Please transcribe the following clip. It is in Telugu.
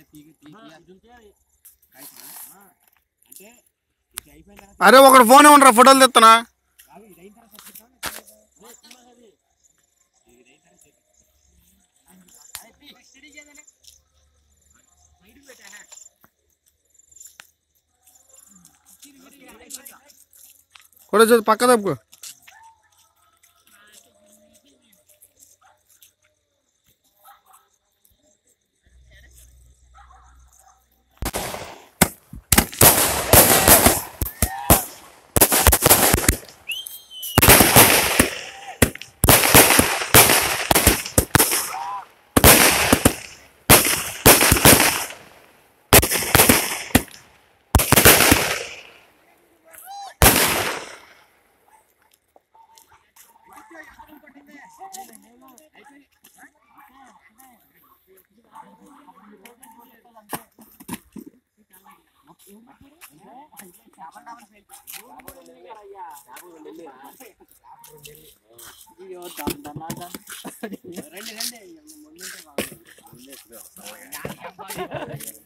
అంటే ఇది అయిపోయిన తర్వాత అరే ఒకడు ఫోన్ ఇవ్వండిరా ఫోటోలు తెస్తానా కాదు, ఇది అయిన తర్వాత చెప్తాను. కూడా చూ పక్క తప్పుకో రండి రండి ముందుంటే బాగుంది.